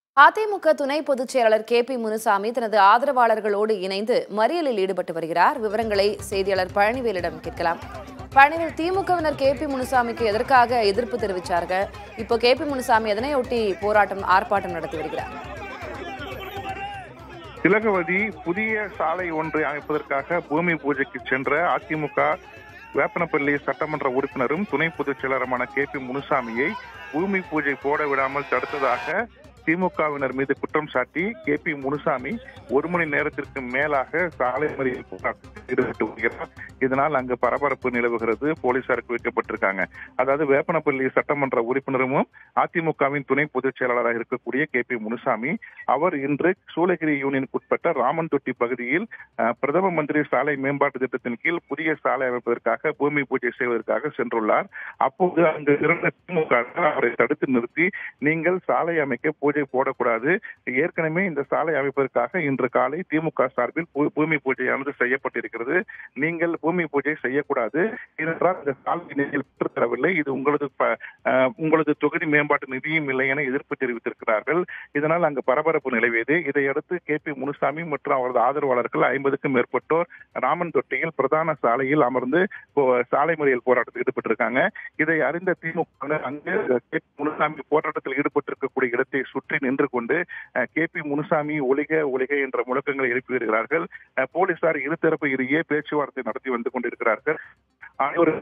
அதிமுக துணை பொதுச் செயலாளர் கே பி முனுசாமி தனது ஆதரவாளர்களோடு இணைந்து மறியலில் ஈடுபட்டு வருகிறார் விவரங்களை செய்தியாளர் பழனிவேலிடம் கேட்கலாம் பழனிவேல் திமுகவினர் கே பி முனுசாமிக்கு எதற்காக எதிர்ப்பு தெரிவிச்சாங்க இப்போ கே பி முனுசாமி எதனையொட்டி போராட்டம் ஆர்ப்பாட்டம் நடத்தி வருகிறார் திலகவதி புதிய சாலை ஒன்றை அமைப்பதற்காக பூமி பூஜைக்கு சென்ற அதிமுக வேப்பனப்பள்ளி சட்டமன்ற உறுப்பினரும் துணை பொதுச் செயலருமான கே பி முனுசாமியை பூமி பூஜை போட விடாமல் தடுத்ததாக திமுகவினர் மீது குற்றம் சாட்டி கே பி முனுசாமி ஒரு மணி நேரத்திற்கு மேலாக சாலை மறியல் போராட்டத்தில் ஈடுபட்டு வருகிறார் இதனால் அங்கு பரபரப்பு நிலவுகிறது போலீசாருக்கு வைக்கப்பட்டிருக்காங்க அதாவது வேப்பனப்பள்ளி சட்டமன்ற உறுப்பினரும் அதிமுகவின் துணை பொதுச் செயலாளராக இருக்கக்கூடிய கே பி முனுசாமி அவர் இன்று சூளகிரி யூனியனுக்குட்பட்ட ராமன் தொட்டி பகுதியில் அஹ், பிரதம மந்திரி சாலை மேம்பாட்டு திட்டத்தின் கீழ் புதிய சாலை அமைப்பதற்காக பூமி பூஜை செய்வதற்காக சென்றுள்ளார் அப்போது அங்கு இருந்த திமுக அவரை தடுத்து நிறுத்தி நீங்கள் சாலை அமைக்க பூஜை போடக்கூடாது ஏற்கனவே இந்த சாலை அமைப்பதற்காக இன்று காலை திமுக சார்பில் பூ- பூமி பூஜையானது செய்யப்பட்டிருக்கிறது நீங்கள் பூமி பூஜை செய்யக்கூடாது ஏனென்றால் இந்த சாலை நிதியில் பெற்றுத்தரவில்லை இது உங்களது ப- அஹ், உங்களது தொகுதி மேம்பாட்டு நிதியும் இல்லை என எதிர்ப்பு தெரிவித்திருக்கிறார்கள் இதனால் அங்கு பரபரப்பு நிலவியது இதையடுத்து கே பி முனுசாமி மற்றும் அவரது ஆதரவாளர்கள் ஐம்பதுக்கும் மேற்பட்டோர் ராமன் தொட்டியில் பிரதான சாலையில் அமர்ந்து போ- சாலை மறியல் போராட்டத்தில் ஈடுபட்டிருக்காங்க இதை அறிந்த திமுக அங்கு கே பி முனுசாமி போராட்டத்தில் ஈடுபட்டிருக்கக்கூடிய இடத்தை சுற்றி நின்று கொண்டு கே பி முனுசாமி ஒளிக ஒளிக என்ற முழக்கங்களை எழுப்பி வருகிறார்கள் அஹ், போலீசார் இருதரப்பு இடையே பேச்சுவார்த்தை நடத்தி வந்து கொண்டிருக்கிறார்கள் அனைவரும்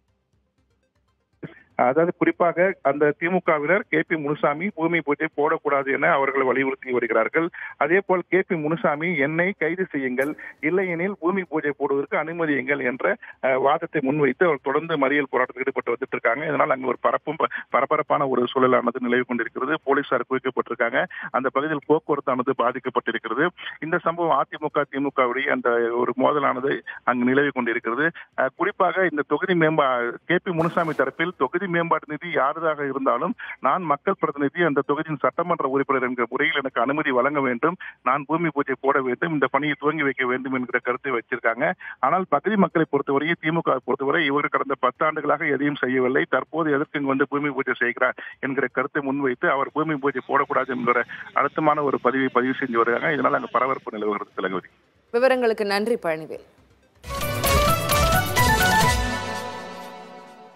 அதாவது குறிப்பாக அந்த திமுகவினர் கே பி முனுசாமி பூமி பூஜை போடக்கூடாது என அவர்கள் வலியுறுத்தி வருகிறார்கள் அதே போல் கே பி முனுசாமி என்னை கைது செய்யுங்கள் இல்லையெனில் பூமி பூஜை போடுவதற்கு அனுமதியுங்கள் என்ற அஹ், வாதத்தை முன்வைத்து அவர் தொடர்ந்து மறியல் போராட்டத்தில் ஈடுபட்டு வந்துட்டு இருக்காங்க இதனால் அங்கு ஒரு பரப்பும் ப- பரபரப்பான ஒரு சூழலானது நிலவி கொண்டிருக்கிறது போலீசார் குவிக்கப்பட்டிருக்காங்க அந்த பகுதியில் போக்குவரத்தானது பாதிக்கப்பட்டிருக்கிறது இந்த சம்பவம் அதிமுக திமுகவுடைய அந்த ஒரு மோதலானது அங்கு நிலவி கொண்டிருக்கிறது அஹ், குறிப்பாக இந்த தொகுதி மேம்பா கே பி முனுசாமி தரப்பில் தொகுதி மேம்பாட்டு நிதி யாரதாக இருந்தாலும் நான் மக்கள் பிரதிநிதி அந்த தொகுதியின் சட்டமன்ற உறுப்பினர் என்கிற முறையில் எனக்கு அனுமதி வழங்க வேண்டும் நான் பூமி பூஜை போட வேண்டும் இந்த பணியை துவங்கி வைக்க வேண்டும் என்கிற கருத்தை வச்சிருக்காங்க ஆனால் பகுதி மக்களை பொறுத்தவரை திமுக வை பொறுத்தவரை இவர் கடந்த பத்தாண்டுகளாக எதையும் செய்யவில்லை தற்போது எதற்கு இங்கு வந்து பூமி பூஜை செய்கிறார் என்கிற கருத்தை முன்வைத்து அவர் பூமி பூஜை போடக்கூடாது என்கிற அழுத்தமான ஒரு பதிவை பதிவு செஞ்சு வருகிறாங்க இதனால் அங்கு பரபரப்பு நிலவுகிறது திலகவதி விவரங்களுக்கு நன்றி பழனிவேல்